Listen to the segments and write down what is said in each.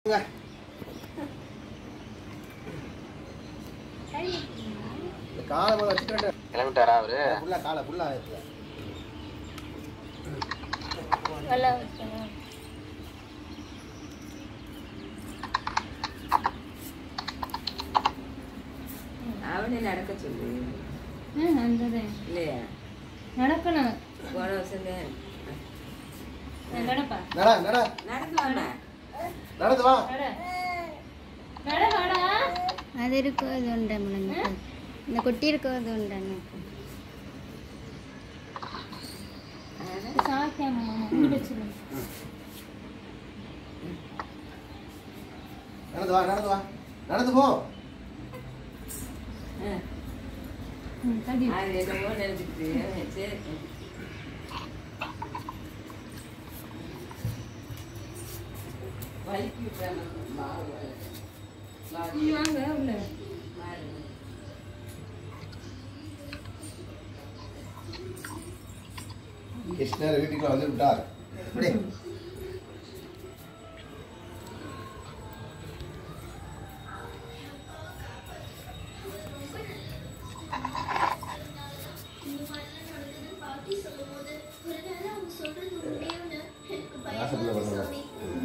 இந்த காலை மேல வச்சுக்கிறேன் கிளம்பிட்டாரா அவரு ஃபுல்லா காலை ஃபுல்லா ஏத்துல நல்லா வச்சேன் அவனே நடக்க சொல்லு ம் வந்தது இல்லையா நடக்கணும் போன வருஷம் நடப்பா நடா நடா நடந்து வாங்க நடந்து வா நட நட வாடா அது இருக்கும் அது உண்டு முன்னே இந்த குட்டி இருக்கும் அது உண்டு சாக்கியம்மா இங்கிட்டு வச்சிருங்க நடந்து வா நடந்து வா நடந்து போ ம் தள்ளி அது என்னவோ நினைச்சிட்டு சரி வலிக்கு விட்டாங்க மாவு நீ வாங்க உள்ள மாறு கிருஷ்ணர் வீட்டுக்குள்ள வந்து விட்டார் இப்படி வாசல்ல பண்ணுங்க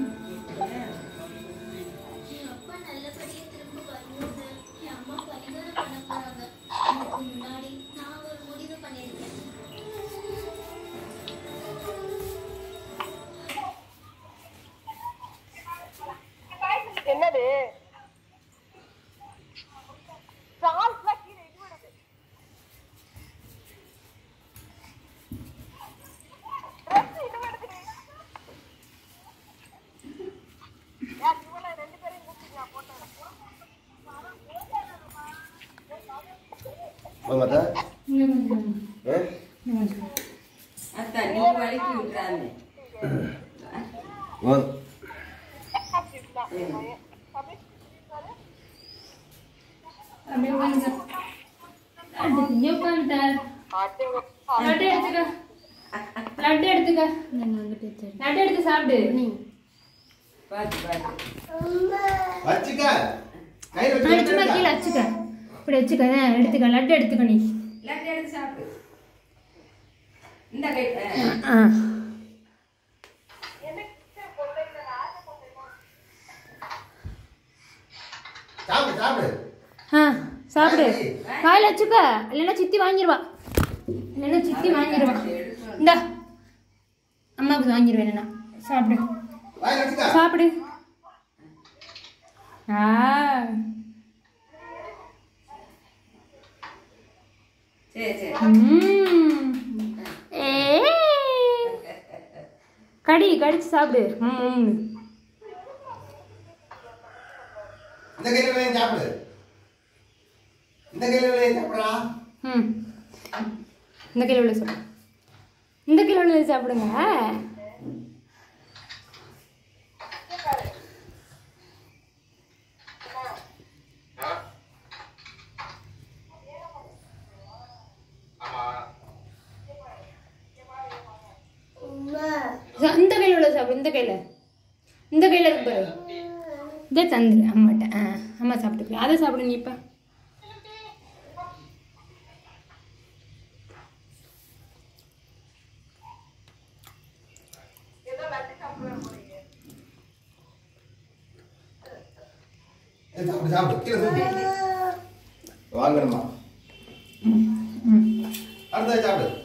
என்னது வா மாதா இங்க கொஞ்சம் ஏ இங்க கொஞ்சம் அத்தா நீ வலிக்கு விட்டுறாங்க வா அப்படியே உட்காந்து இங்க உட்காந்துட்டார் லட்டு எடுத்துக்க லட்டு எடுத்துக்க லட்டு எடுத்து சாப்பிடு நீ பார்த்து பார்த்து வச்சுக்க கையில சும்மா வச்சு கீழே வச்சுக்க இப்படி வச்சுக்க ஆ, எடுத்துக்க லட்டு எடுத்துக்க நீ லட்டு எடுத்து சாப்பிடு இந்த கை ஆ. ஆ சாப்பிடு சாப்பிடு ஆ சாப்பிடு வாயில வச்சுக்க இல்லைன்னா சித்தி வாங்கிடுவா இல்லைன்னா சித்தி வாங்கிடுவா இந்தா அம்மாவுக்கு வாங்கிடுவேன் இல்லைன்னா சாப்பிடு வாயில வச்சுக்க சாப்பிடு ஆ சரி சரி ம். ஏய். கடி கடிச்சு சாப்பிடு ம் இந்த கையில வேலையும் சாப்பிடு இந்த கையில வேலையும் சாப்பிடுறா ம் இந்த கிலோ உள்ள சாப்பிடு இந்த கிலோ உள்ள சாப்பிடுங்க சா- இந்த கையில் உள்ள சாப்பிடு இந்த கையில் இந்த கையில் இருக்கு பாரு இதே தந்துரு அம்மாட்ட ஆ அம்மா சாப்பிட்டுக்கலாம் அதை சாப்பிடு நீ இப்போ ஏய், சாப்பிடு சாப்பிடு கீழே தூக்கி வாங்கணுமா அடுத்தது சாப்பிடு